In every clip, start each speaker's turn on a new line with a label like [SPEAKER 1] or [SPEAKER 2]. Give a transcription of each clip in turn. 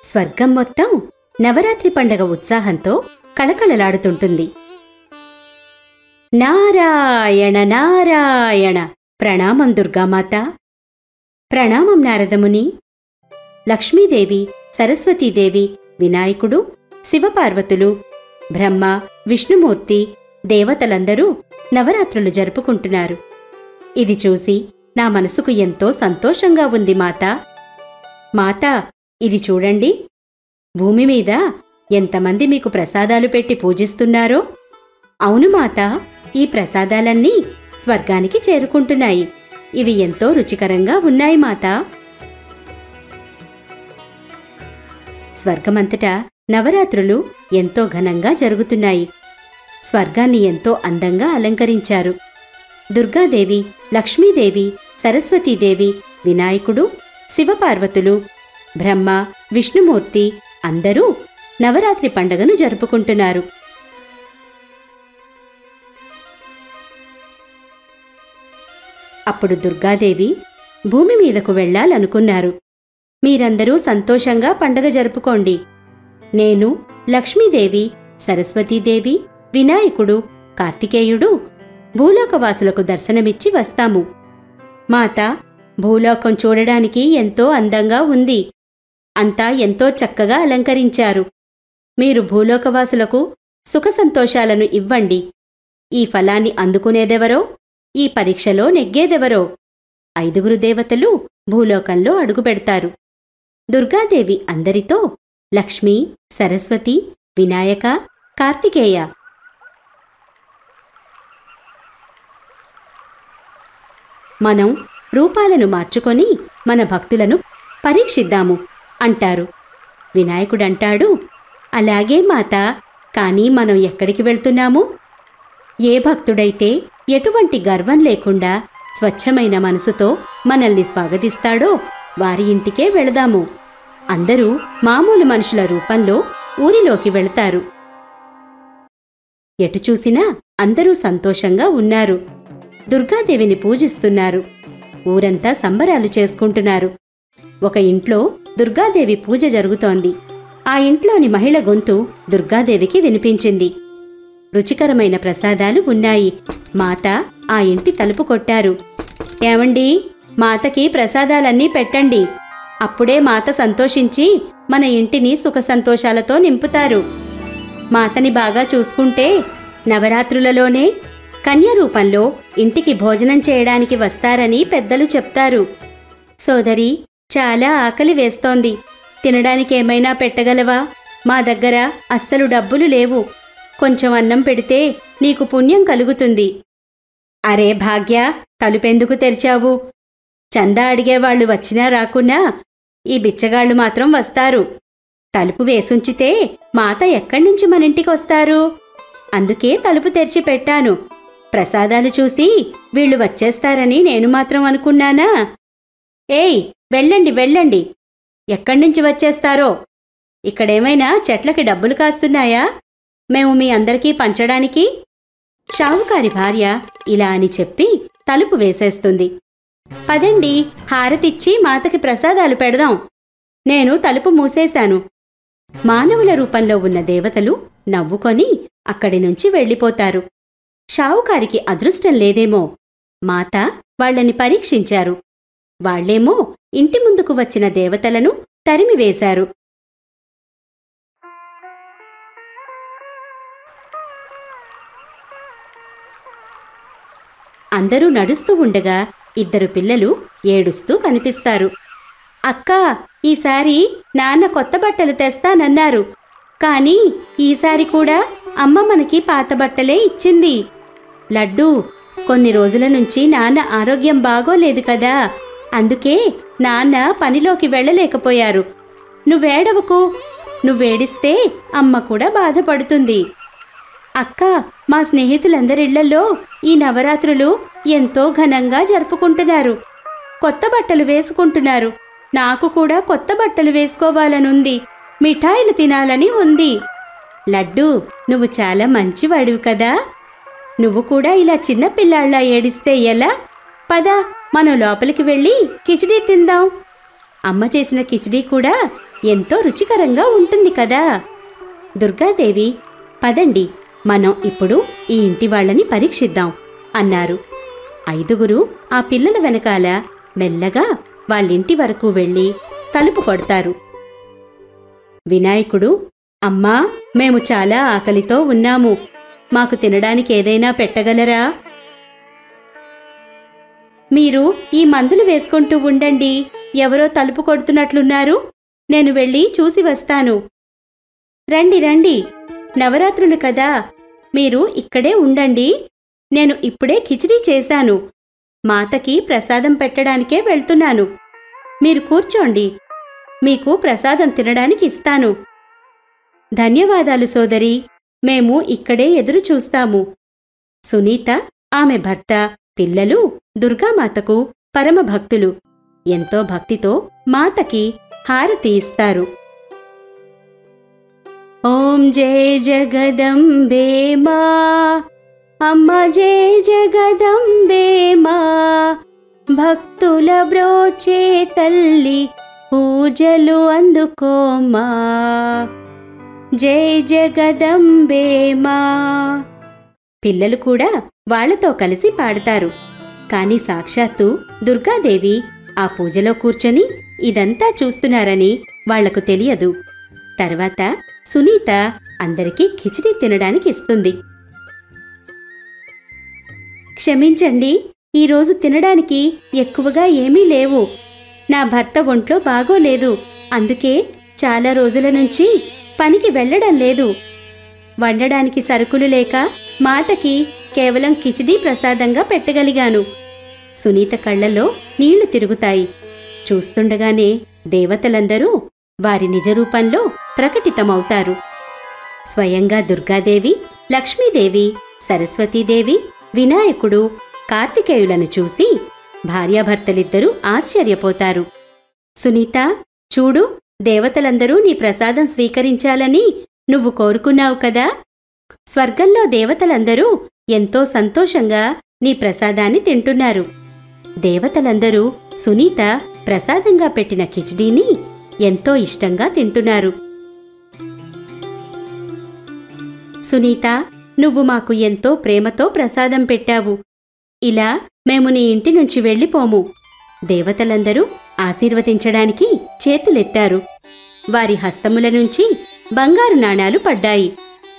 [SPEAKER 1] స్వర్గం మొత్తం నవరాత్రి పండగ ఉత్సాహంతో కళకళలాడుతుంటుంది నారాయణ నారాయణ ప్రణామం దుర్గామాత ప్రణామం నారదముని లక్ష్మీదేవి సరస్వతీదేవి వినాయకుడు శివపార్వతులు బ్రహ్మ విష్ణుమూర్తి దేవతలందరూ నవరాత్రులు జరుపుకుంటున్నారు ఇది చూసి నా మనసుకు ఎంతో సంతోషంగా ఉంది మాతా మాతా ఇది చూడండి భూమి మీద ఎంతమంది మీకు ప్రసాదాలు పెట్టి పూజిస్తున్నారో అవును మాతా ఈ ప్రసాదాలన్నీ స్వర్గానికి చేరుకుంటున్నాయి ఇవి ఎంతో రుచికరంగా ఉన్నాయి మాతా స్వర్గమంతటా నవరాత్రులు ఎంతో ఘనంగా జరుగుతున్నాయి స్వర్గాన్ని ఎంతో అందంగా అలంకరించారు దుర్గాదేవి లక్ష్మీదేవి సరస్వతీదేవి వినాయకుడు శివపార్వతులు బ్రహ్మ విష్ణుమూర్తి అందరూ నవరాత్రి పండగను జరుపుకుంటున్నారు అప్పుడు దుర్గాదేవి భూమి మీదకు వెళ్ళాలనుకున్నారు మీరందరూ సంతోషంగా పండగ జరుపుకోండి నేను లక్ష్మీదేవి సరస్వతీదేవి వినాయకుడు కార్తికేయుడు భూలోకవాసులకు దర్శనమిచ్చి వస్తాము మాత భూలోకం చూడడానికి ఎంతో అందంగా ఉంది అంతా ఎంతో చక్కగా అలంకరించారు మీరు భూలోకవాసులకు సుఖ సంతోషాలను ఇవ్వండి ఈ ఫలాన్ని అందుకునేదెవరో ఈ పరీక్షలో నెగ్గేదెవరో ఐదుగురు దేవతలు భూలోకంలో అడుగుపెడతారు దుర్గాదేవి అందరితో లక్ష్మి సరస్వతి వినాయక కార్తికేయ మనం రూపాలను మార్చుకొని మన భక్తులను పరీక్షిద్దాము అంటారు వినాయకుడంటాడు అలాగే మాత కానీ మనం ఎక్కడికి వెళ్తున్నాము ఏ భక్తుడైతే ఎటువంటి గర్వం లేకుండా స్వచ్ఛమైన మనసుతో మనల్ని స్వాగతిస్తాడో వారి ఇంటికే వెళదాము అందరూ మామూలు మనుషుల రూపంలో ఊరిలోకి వెళతారు ఎటు చూసినా అందరూ సంతోషంగా ఉన్నారు దుర్గాదేవిని పూజిస్తున్నారు ఊరంతా సంబరాలు చేసుకుంటున్నారు ఒక ఇంట్లో దుర్గాదేవి పూజ జరుగుతోంది ఆ ఇంట్లోని మహిళ గొంతు దుర్గాదేవికి వినిపించింది రుచికరమైన ప్రసాదాలు ఉన్నాయి మాత ఆ ఇంటి తలుపు కొట్టారు ఏమండి మాతకి ప్రసాదాలన్నీ పెట్టండి అప్పుడే మాత సంతోషించి మన ఇంటిని సుఖ సంతోషాలతో నింపుతారు మాతని బాగా చూసుకుంటే నవరాత్రులలోనే కన్య రూపంలో ఇంటికి భోజనం చేయడానికి వస్తారని పెద్దలు చెప్తారు సోదరి చాలా ఆకలి వేస్తోంది తినడానికి ఏమైనా పెట్టగలవా మా దగ్గర అస్సలు డబ్బులు లేవు కొంచెం అన్నం పెడితే నీకు పుణ్యం కలుగుతుంది అరే భాగ్య తలుపెందుకు తెరిచావు చందా అడిగేవాళ్లు వచ్చినా రాకున్నా ఈ బిచ్చగాళ్ళు మాత్రం వస్తారు తలుపు వేసుంచితే మాత ఎక్కడి నుంచి మన ఇంటికి వస్తారు అందుకే తలుపు తెరిచి పెట్టాను ప్రసాదాలు చూసి వీళ్ళు వచ్చేస్తారని నేను మాత్రం అనుకున్నానా ఏయ్ వెళ్ళండి వెళ్ళండి ఎక్కడి నుంచి వచ్చేస్తారో ఇక్కడేమైనా చెట్లకి డబ్బులు కాస్తున్నాయా మేము మీ అందరికీ పంచడానికి షావుకారి భార్య ఇలా అని చెప్పి తలుపు వేసేస్తుంది పదండి హారతిచ్చి మాతకి ప్రసాదాలు పెడదాం నేను తలుపు మూసేశాను మానవుల రూపంలో ఉన్న దేవతలు నవ్వుకొని అక్కడి నుంచి వెళ్ళిపోతారు షావుకారికి అదృష్టం లేదేమో మాత వాళ్ళని పరీక్షించారు వాళ్లేమో ఇంటి ముందుకు వచ్చిన దేవతలను తరిమివేశారు అందరూ నడుస్తూ ఉండగా ఇద్దరు పిల్లలు ఏడుస్తూ కనిపిస్తారు అక్కా ఈసారి నాన్న కొత్త బట్టలు తెస్తానన్నారు కానీ ఈసారి కూడా అమ్మ మనకి పాత బట్టలే ఇచ్చింది లడ్డూ కొన్ని రోజుల నుంచి నాన్న ఆరోగ్యం బాగోలేదు కదా అందుకే నాన్న పనిలోకి వెళ్ళలేకపోయారు నువ్వేడవకు నువ్వేడిస్తే అమ్మ కూడా బాధపడుతుంది అక్క మా స్నేహితులందరిళ్లలో ఈ నవరాత్రులు ఎంతో ఘనంగా జరుపుకుంటున్నారు కొత్త బట్టలు వేసుకుంటున్నారు నాకు కూడా కొత్త బట్టలు వేసుకోవాలనుంది మిఠాయిలు తినాలని ఉంది లడ్డు నువ్వు చాలా మంచివాడివి కదా నువ్వు కూడా ఇలా చిన్న పిల్లాళ్ళ ఏడిస్తే ఎలా పద మనం లోపలికి వెళ్ళి కిచిడీ తిందాం అమ్మ చేసిన కిచిడీ కూడా ఎంతో రుచికరంగా ఉంటుంది కదా దుర్గాదేవి పదండి మనం ఇప్పుడు ఈ ఇంటి వాళ్ళని పరీక్షిద్దాం అన్నారు ఐదుగురు ఆ పిల్లల వెనకాల మెల్లగా వాళ్ళింటి వరకు వెళ్ళి తలుపు కొడతారు వినాయకుడు అమ్మా మేము చాలా ఆకలితో ఉన్నాము మాకు తినడానికి ఏదైనా పెట్టగలరా మీరు ఈ మందులు వేసుకుంటూ ఉండండి ఎవరో తలుపు కొడుతున్నట్లున్నారు నేను వెళ్ళి చూసి వస్తాను రండి రండి నవరాత్రులు కదా మీరు ఇక్కడే ఉండండి నేను ఇప్పుడే కిచిడీ చేశాను మాతకి ప్రసాదం పెట్టడానికే వెళ్తున్నాను మీరు కూర్చోండి మీకు ప్రసాదం తినడానికి ఇస్తాను ధన్యవాదాలు సోదరి మేము ఇక్కడే ఎదురు చూస్తాము సునీత ఆమె భర్త పిల్లలు దుర్గామాతకు పరమభక్తులు ఎంతో భక్తితో మాతకి హారతి ఇస్తారు ఓం జయ జగదంబే మా అమ్మ జయ జగదంబే మా భక్తుల బ్రోచే తల్లి పూజలు అందుకోమా జై జగదంబే మా పిల్లలు కూడా వాళ్లతో కలిసి పాడతారు కాని సాక్షాత్తు దుర్గాదేవి ఆ పూజలో కూర్చొని ఇదంతా చూస్తున్నారని వాళ్లకు తెలియదు తర్వాత సునీత అందరికీ కిచిడి తినడానికి ఇస్తుంది క్షమించండి ఈరోజు తినడానికి ఎక్కువగా ఏమీ లేవు నా భర్త ఒంట్లో బాగోలేదు అందుకే చాలా రోజుల నుంచి పనికి వెళ్ళడం లేదు వండడానికి సరుకులు లేక మాతకి కేవలం కిచిడీ ప్రసాదంగా పెట్టగలిగాను సునీత కళ్ళల్లో నీళ్లు తిరుగుతాయి చూస్తుండగానే దేవతలందరూ వారి నిజరూపంలో ప్రకటితమవుతారు స్వయంగా దుర్గాదేవి లక్ష్మీదేవి సరస్వతీదేవి వినాయకుడు కార్తికేయులను చూసి భార్యాభర్తలిద్దరూ ఆశ్చర్యపోతారు సునీత చూడు దేవతలందరూ నీ ప్రసాదం స్వీకరించాలని నువ్వు కోరుకున్నావు కదా స్వర్గంలో దేవతలందరూ ఎంతో సంతోషంగా నీ ప్రసాదాన్ని తింటున్నారు దేవతలందరూ సునీత ప్రసాదంగా పెట్టిన కిచిడీని ఎంతో ఇష్టంగా తింటున్నారు సునీత నువ్వు మాకు ఎంతో ప్రేమతో ప్రసాదం పెట్టావు ఇలా మేము నీ ఇంటి నుంచి వెళ్ళిపోము దేవతలందరూ ఆశీర్వదించడానికి చేతులెత్తారు వారి హస్తముల నుంచి బంగారు నాణాలు పడ్డాయి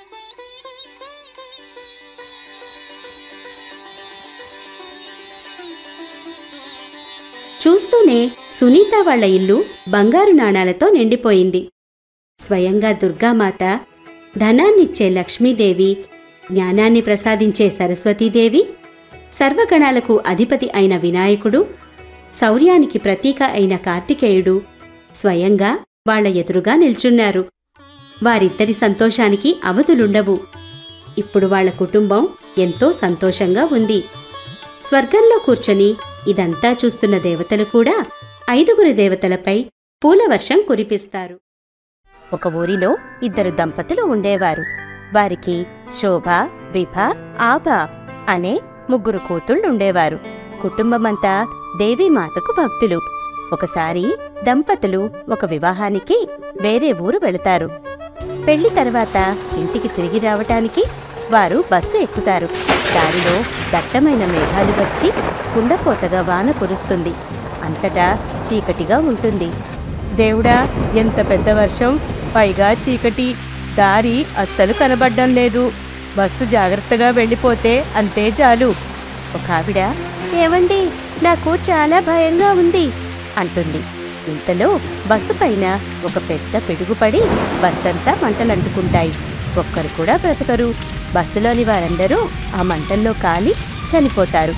[SPEAKER 1] చూస్తూనే సునీత వాళ్ళ ఇల్లు బంగారు నాణాలతో నిండిపోయింది స్వయంగా దుర్గామాత ధనాన్నిచ్చే లక్ష్మీదేవి జ్ఞానాన్ని ప్రసాదించే సరస్వతీదేవి సర్వగణాలకు అధిపతి అయిన వినాయకుడు శౌర్యానికి ప్రతీక అయిన కార్తికేయుడు స్వయంగా వాళ్ళ ఎదురుగా నిల్చున్నారు వారిద్దరి సంతోషానికి అవధులుండవు ఇప్పుడు వాళ్ళ కుటుంబం ఎంతో సంతోషంగా ఉంది స్వర్గంలో కూర్చొని ఇదంతా చూస్తున్న దేవతలు కూడా ఐదుగురు దేవతలపై పూలవర్షం కురిపిస్తారు ఒక ఊరిలో ఇద్దరు దంపతులు ఉండేవారు వారికి శోభ విభ ఆభ అనే ముగ్గురు కూతుళ్ళుండేవారు కుటుంబమంతా దేవీమాతకు భక్తులు ఒకసారి దంపతులు ఒక వివాహానికి వేరే ఊరు వెళతారు పెళ్లి తర్వాత ఇంటికి తిరిగి రావటానికి వారు బస్సు ఎక్కుతారు దారిలో దట్టమైన మేఘాలు వచ్చి కుండపోతగా వాన కురుస్తుంది అంతటా చీకటిగా ఉంటుంది దేవుడా ఎంత పెద్ద వర్షం పైగా చీకటి దారి అస్సలు కనబడ్డం లేదు బస్సు జాగ్రత్తగా వెళ్ళిపోతే అంతే చాలు ఒక ఆవిడ ఏవండి నాకు చాలా భయంగా ఉంది అంటుంది ఇంతలో బస్సు పైన ఒక పెద్ద పిడుగుపడి బస్సంతా మంటలంటుకుంటాయి ఒక్కరు కూడా బ్రతకరు బస్సులోని వారందరూ ఆ మంటల్లో కాలి చనిపోతారు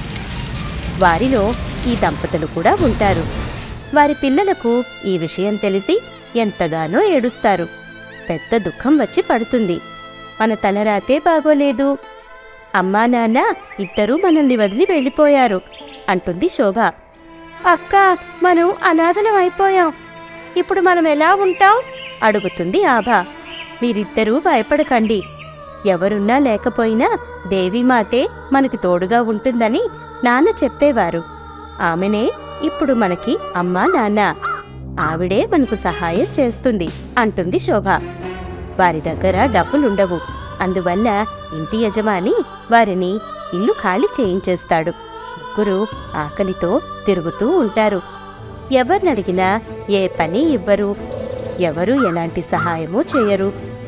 [SPEAKER 1] వారిలో ఈ దంపతులు కూడా ఉంటారు వారి పిల్లలకు ఈ విషయం తెలిసి ఎంతగానో ఏడుస్తారు పెద్ద దుఃఖం వచ్చి పడుతుంది మన తలరాతే బాగోలేదు అమ్మా నాన్న ఇద్దరూ మనల్ని వదిలి వెళ్ళిపోయారు అంటుంది శోభ అక్క మనం అనాథలం అయిపోయాం ఇప్పుడు మనం ఎలా ఉంటాం అడుగుతుంది ఆభ మీరిద్దరూ భయపడకండి ఎవరున్నా లేకపోయినా దేవీమాతే మనకి తోడుగా ఉంటుందని నాన్న చెప్పేవారు ఆమెనే ఇప్పుడు మనకి అమ్మా నాన్న ఆవిడే మనకు సహాయం చేస్తుంది అంటుంది శోభ వారి దగ్గర డబ్బులుండవు అందువల్ల ఇంటి యజమాని వారిని ఇల్లు ఖాళీ చేయించేస్తాడు ముగ్గురు ఆకలితో తిరుగుతూ ఉంటారు ఎవరినడిగినా ఏ పని ఇవ్వరు ఎవరు ఎలాంటి సహాయమూ చేయరు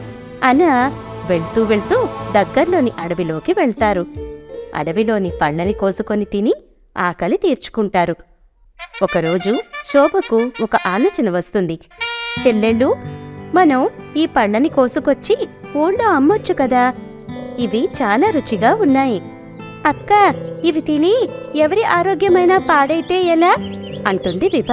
[SPEAKER 1] అన వెళ్తూ వెళ్తూ దగ్గర్లోని అడవిలోకి వెళ్తారు అడవిలోని పళ్ళని కోసుకొని తిని ఆకలి తీర్చుకుంటారు ఒకరోజు శోభకు ఒక ఆలోచన వస్తుంది చెల్లెళ్ళు మనం ఈ పండ్లని కోసుకొచ్చి ఊళ్ళో అమ్మొచ్చు కదా ఇవి చాలా రుచిగా ఉన్నాయి అక్క ఇవి తిని ఎవరి ఆరోగ్యమైనా పాడైతే ఎలా అంటుంది విభ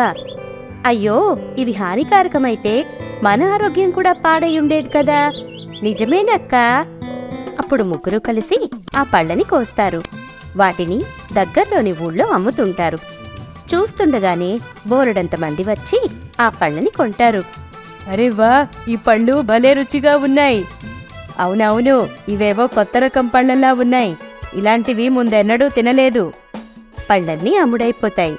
[SPEAKER 1] అయ్యో ఇవి హానికారకమైతే మన ఆరోగ్యం కూడా పాడై ఉండేది కదా నిజమేనక్క అప్పుడు ముగ్గురు కలిసి ఆ పళ్ళని కోస్తారు వాటిని దగ్గర్లోని ఊళ్ళో అమ్ముతుంటారు చూస్తుండగానే బోలెడంత మంది వచ్చి ఆ పళ్ళని కొంటారు
[SPEAKER 2] అరే వా ఈ పళ్ళు భలే రుచిగా ఉన్నాయి అవునవును ఇవేవో కొత్త రకం పళ్ళలా ఉన్నాయి ఇలాంటివి ముందెన్నడూ తినలేదు
[SPEAKER 1] పళ్ళన్నీ అమ్ముడైపోతాయి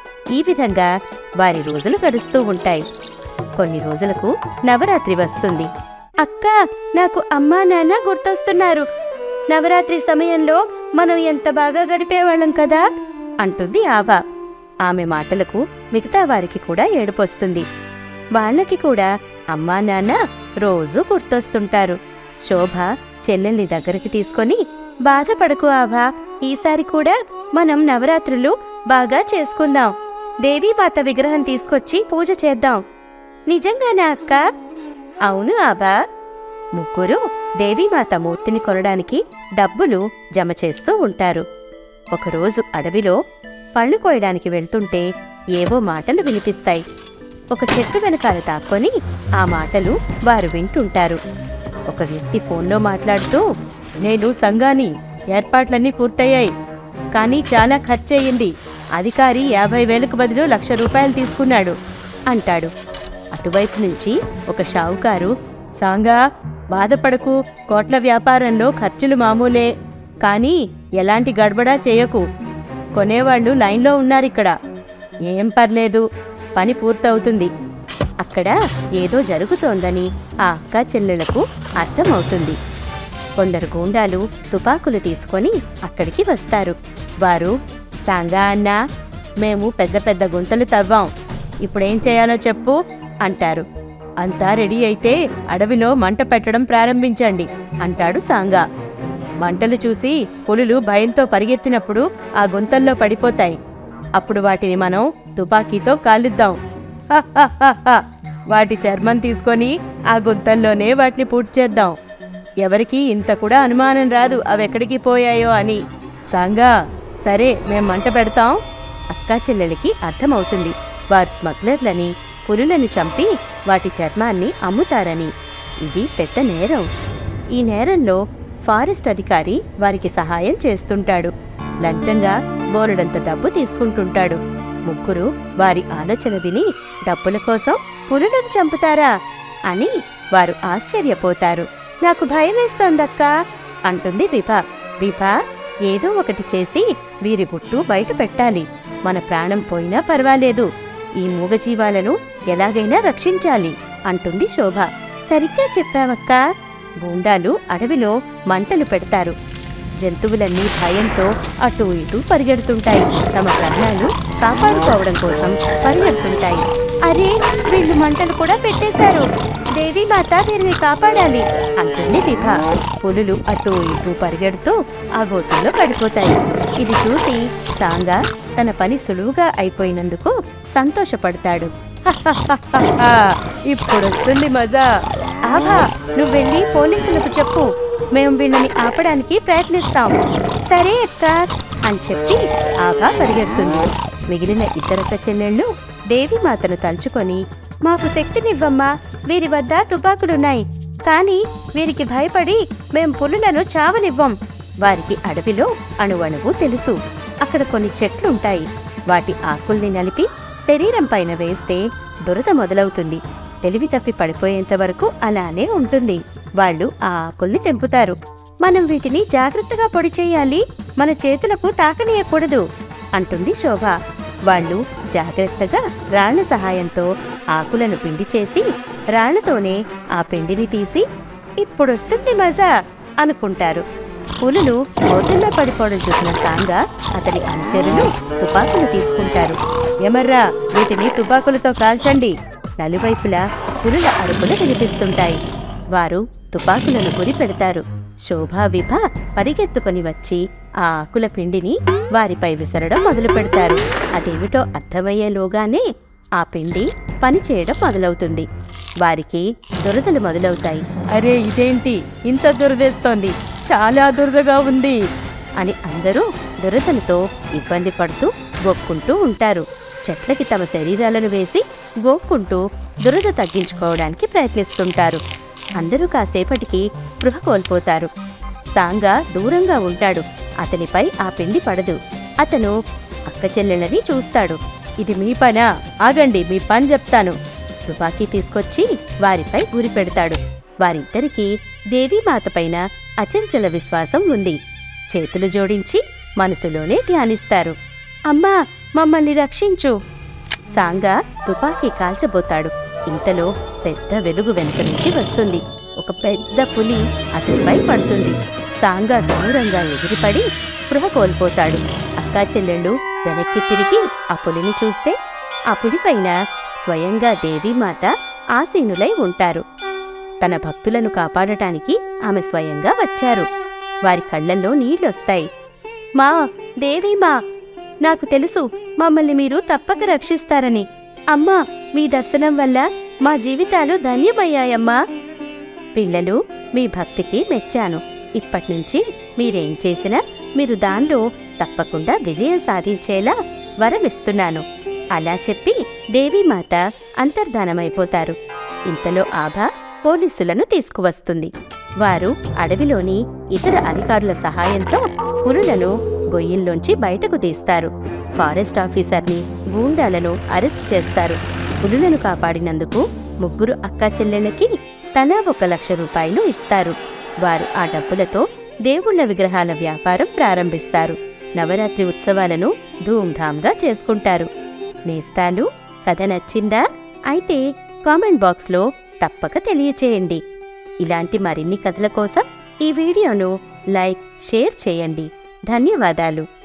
[SPEAKER 1] ఈ విధంగా వారి రోజులు గడుస్తూ ఉంటాయి కొన్ని రోజులకు నవరాత్రి వస్తుంది అక్క నాకు అమ్మా నాన్న గుర్తొస్తున్నారు నవరాత్రి సమయంలో మనం ఎంత బాగా గడిపేవాళ్ళం కదా అంటుంది ఆవా ఆమె మాటలకు మిగతా వారికి కూడా ఏడుపొస్తుంది వాళ్ళకి కూడా అమ్మా నాన్న రోజూ గుర్తొస్తుంటారు శోభ చెల్లెల్ని దగ్గరికి తీసుకొని బాధపడకు ఆవా ఈసారి కూడా మనం నవరాత్రులు బాగా చేసుకుందాం దేవీమాత విగ్రహం తీసుకొచ్చి పూజ చేద్దాం నిజంగానా అక్క అవును ఆబా ముగ్గురు దేవీమాత మూర్తిని కొనడానికి డబ్బులు జమ చేస్తూ ఉంటారు ఒకరోజు అడవిలో పళ్ళు కోయడానికి వెళ్తుంటే ఏవో మాటలు వినిపిస్తాయి ఒక చెట్టు వెనకాల తాక్కొని ఆ మాటలు వారు వింటుంటారు ఒక వ్యక్తి ఫోన్లో మాట్లాడుతూ
[SPEAKER 2] నేను సంఘాని ఏర్పాట్లన్నీ పూర్తయ్యాయి కానీ చాలా ఖర్చయింది అధికారి యాభై వేలకు బదులు లక్ష రూపాయలు తీసుకున్నాడు
[SPEAKER 1] అంటాడు
[SPEAKER 2] అటువైపు నుంచి ఒక షావుకారు సాంగా బాధపడకు కోట్ల వ్యాపారంలో ఖర్చులు మామూలే కానీ ఎలాంటి గడబడా చేయకు కొనేవాళ్ళు లైన్లో ఉన్నారిక్కడ ఏం పర్లేదు పని పూర్తవుతుంది
[SPEAKER 1] అక్కడ ఏదో జరుగుతోందని ఆ అక్క చెల్లెలకు అర్థమవుతుంది కొందరు గూండాలు తుపాకులు తీసుకొని అక్కడికి వస్తారు వారు
[SPEAKER 2] సాంగా అన్నా మేము పెద్ద పెద్ద గుంతలు తవ్వాం ఇప్పుడేం చేయాలో చెప్పు అంటారు అంతా రెడీ అయితే అడవిలో మంట పెట్టడం ప్రారంభించండి అంటాడు సాంగా మంటలు చూసి పులులు భయంతో పరిగెత్తినప్పుడు ఆ గుంతల్లో పడిపోతాయి అప్పుడు వాటిని మనం తుపాకీతో కాలిద్దాం హహహహ. వాటి చర్మం తీసుకొని ఆ గుంతల్లోనే వాటిని పూర్తి చేద్దాం ఎవరికి ఇంత కూడా అనుమానం రాదు అవెక్కడికి పోయాయో అని సాంగా సరే మేం మంట పెడతాం
[SPEAKER 1] అక్కా చెల్లెలికి అర్థమవుతుంది వారు స్మగ్లర్లని పులులను చంపి వాటి చర్మాన్ని అమ్ముతారని ఇది పెద్ద నేరం ఈ నేరంలో ఫారెస్ట్ అధికారి వారికి సహాయం చేస్తుంటాడు లంచంగా బోలెడంత డబ్బు తీసుకుంటుంటాడు ముగ్గురు వారి ఆలోచన విని డబ్బుల కోసం పులులను చంపుతారా అని వారు ఆశ్చర్యపోతారు నాకు భయమేస్తోందక్కా అంటుంది విభా విభా ఏదో ఒకటి చేసి వీరి గుట్టు బయట పెట్టాలి మన ప్రాణం పోయినా పర్వాలేదు ఈ మూగజీవాలను ఎలాగైనా రక్షించాలి అంటుంది శోభ సరిగ్గా చెప్పావక్కా గూండాలు అడవిలో మంటలు పెడతారు జంతువులన్నీ భయంతో అటూ ఇటూ పరిగెడుతుంటాయి తమ ప్రాణాలు కాపాడుకోవడం కోసం పరిగెడుతుంటాయి అరే వీళ్ళు మంటలు కూడా పెట్టేశారు దేవి మాత వీరిని కాపాడాలి అంటుంది విభ పులులు అటూ ఇటూ పరిగెడుతూ ఆ గోతుల్లో పడిపోతాయి ఇది చూసి సాంగా తన పని సులువుగా అయిపోయినందుకు సంతోషపడతాడు
[SPEAKER 2] హహహహహ. ఇప్పుడు వస్తుంది మజా
[SPEAKER 1] ఆభా నువ్వు వెళ్ళి పోలీసులకు చెప్పు మేము వీళ్ళని ఆపడానికి ప్రయత్నిస్తాం సరే అక్క అని చెప్పి ఆభా పరిగెడుతుంది మిగిలిన ఇద్దరక్క చెల్లెళ్ళు దేవీమాతను తలుచుకొని మాకు శక్తినివ్వమ్మా వీరి వద్ద తుపాకులున్నాయి కానీ వీరికి భయపడి మేం పులులను చావనివ్వం వారికి అడవిలో అణువణువు తెలుసు అక్కడ కొన్ని చెట్లుంటాయి వాటి ఆకుల్ని నలిపి శరీరం పైన వేస్తే దురద మొదలవుతుంది తెలివి తప్పి పడిపోయేంత వరకు అలానే ఉంటుంది వాళ్ళు ఆ ఆకుల్ని తెంపుతారు మనం వీటిని జాగ్రత్తగా పొడి చేయాలి మన చేతులకు తాకనీయకూడదు అంటుంది శోభ వాళ్ళు జాగ్రత్తగా రాళ్ల సహాయంతో
[SPEAKER 2] ఆకులను పిండి చేసి రాళ్లతోనే ఆ పిండిని తీసి ఇప్పుడొస్తుంది మజా అనుకుంటారు పులులు గోతుల్లో పడిపోవడం చూసిన సాంగా అతని అనుచరులు తుపాకులు తీసుకుంటారు ఎమర్రా వీటిని తుపాకులతో కాల్చండి నలువైపులా పులుల అరుపులు వినిపిస్తుంటాయి వారు తుపాకులను గురి పెడతారు శోభా విభ పరిగెత్తుకొని వచ్చి ఆ ఆకుల పిండిని వారిపై విసరడం మొదలు పెడతారు అదేమిటో అర్థమయ్యేలోగానే ఆ పిండి పనిచేయడం మొదలవుతుంది వారికి దురదలు మొదలవుతాయి అరే ఇదేంటి ఇంత దురదేస్తోంది చాలా దురదగా ఉంది అని అందరూ దురదలతో ఇబ్బంది పడుతూ గొక్కుంటూ ఉంటారు చెట్లకి తమ శరీరాలను వేసి గోక్కుంటూ దురద తగ్గించుకోవడానికి ప్రయత్నిస్తుంటారు అందరూ కాసేపటికి స్పృహ కోల్పోతారు సాంగా దూరంగా ఉంటాడు అతనిపై ఆ పిండి పడదు అతను అక్క చెల్లెళ్ళని చూస్తాడు ఇది మీ పనా ఆగండి మీ పని చెప్తాను తుపాకీ తీసుకొచ్చి వారిపై గురి పెడతాడు వారిద్దరికీ దేవీమాతపైన అచంచల విశ్వాసం ఉంది చేతులు జోడించి మనసులోనే ధ్యానిస్తారు అమ్మా మమ్మల్ని రక్షించు సాంగా తుపాకీ కాల్చబోతాడు ఇంతలో పెద్ద వెలుగు వెనుక నుంచి వస్తుంది ఒక పెద్ద పులి అతనిపై పడుతుంది సాంగా దూరంగా ఎగిరిపడి స్పృహ కోల్పోతాడు అక్కా చెల్లెళ్ళు వెనక్కి తిరిగి ఆ పులిని చూస్తే ఆ పులిపైన స్వయంగా దేవీమాత ఆసీనులై ఉంటారు తన భక్తులను కాపాడటానికి ఆమె స్వయంగా వచ్చారు వారి కళ్ళల్లో నీళ్లొస్తాయి మా దేవీమా నాకు తెలుసు మమ్మల్ని మీరు తప్పక రక్షిస్తారని అమ్మా మీ దర్శనం వల్ల మా జీవితాలు ధన్యమయ్యాయమ్మా పిల్లలు మీ భక్తికి మెచ్చాను ఇప్పటినుంచి మీరేం చేసినా మీరు దానిలో తప్పకుండా విజయం సాధించేలా వరమిస్తున్నాను అలా చెప్పి దేవీమాత అంతర్ధానమైపోతారు ఇంతలో ఆభ పోలీసులను తీసుకువస్తుంది వారు అడవిలోని ఇతర అధికారుల సహాయంతో పులులను గొయ్యిల్లోంచి బయటకు తీస్తారు ఫారెస్ట్ ఆఫీసర్ని గూండాలను అరెస్ట్ చేస్తారు పులులను కాపాడినందుకు ముగ్గురు అక్కా చెల్లెళ్ళకి తలా ఒక లక్ష రూపాయలు ఇస్తారు వారు ఆ డబ్బులతో దేవుళ్ళ విగ్రహాల వ్యాపారం ప్రారంభిస్తారు నవరాత్రి ఉత్సవాలను ధూమ్ధామ్గా చేసుకుంటారు నేస్తాలు కథ నచ్చిందా అయితే కామెంట్ బాక్స్లో తప్పక తెలియచేయండి ఇలాంటి మరిన్ని కథల కోసం ఈ వీడియోను లైక్ షేర్ చేయండి ధన్యవాదాలు